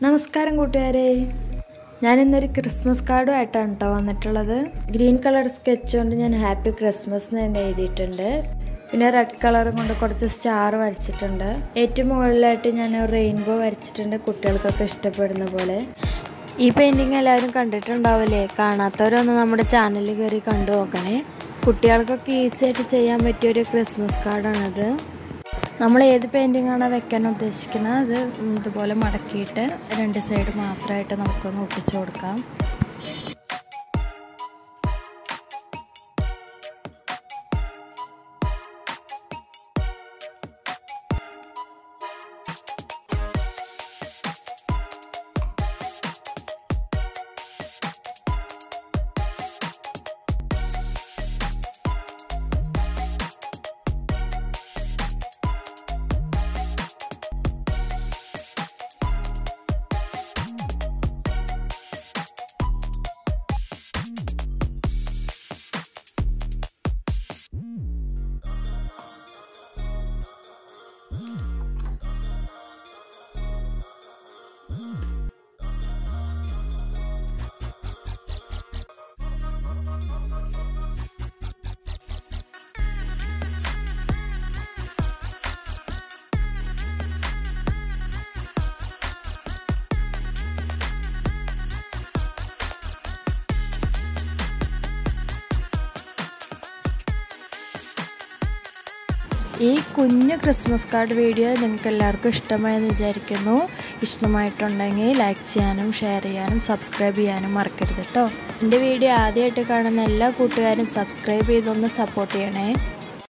നമസ്കാരം കൂട്ടുകാരെ ഞാൻ ഇന്നൊരു ക്രിസ്മസ് കാർഡുമായിട്ടാണ് കേട്ടോ വന്നിട്ടുള്ളത് ഗ്രീൻ കളർ സ്കെച്ച് കൊണ്ട് ഞാൻ ഹാപ്പി ക്രിസ്മസ് എന്ന് തന്നെ എഴുതിയിട്ടുണ്ട് പിന്നെ റെഡ് കളറും കൊണ്ട് കുറച്ച് സ്റ്റാർ വരച്ചിട്ടുണ്ട് ഏറ്റവും മുകളിലായിട്ട് ഞാൻ ഒരു റെയിൻബോ വരച്ചിട്ടുണ്ട് കുട്ടികൾക്കൊക്കെ ഇഷ്ടപ്പെടുന്ന പോലെ ഈ പെയിൻറ്റിങ് എല്ലാവരും കണ്ടിട്ടുണ്ടാവില്ലേ കാണാത്തവരൊന്ന് നമ്മുടെ ചാനലിൽ കയറി കണ്ടു നോക്കണേ കുട്ടികൾക്കൊക്കെ ഈസി ആയിട്ട് ചെയ്യാൻ പറ്റിയ ഒരു ക്രിസ്മസ് കാർഡാണിത് നമ്മൾ ഏത് പെയിൻറ്റിംഗ് ആണോ വെക്കാൻ ഉദ്ദേശിക്കുന്നത് അത് ഇതുപോലെ മടക്കിയിട്ട് രണ്ട് സൈഡ് മാത്രമായിട്ട് നമുക്കൊന്ന് ഒട്ടിച്ചു കൊടുക്കാം ഈ കുഞ്ഞു ക്രിസ്മസ് കാർഡ് വീഡിയോ നിങ്ങൾക്ക് എല്ലാവർക്കും ഇഷ്ടമായെന്ന് വിചാരിക്കുന്നു ഇഷ്ടമായിട്ടുണ്ടെങ്കിൽ ലൈക്ക് ചെയ്യാനും ഷെയർ ചെയ്യാനും സബ്സ്ക്രൈബ് ചെയ്യാനും മറക്കരുത് കേട്ടോ എൻ്റെ വീഡിയോ ആദ്യമായിട്ട് കാണുന്ന എല്ലാ കൂട്ടുകാരും സബ്സ്ക്രൈബ് ചെയ്തൊന്ന് സപ്പോർട്ട് ചെയ്യണേ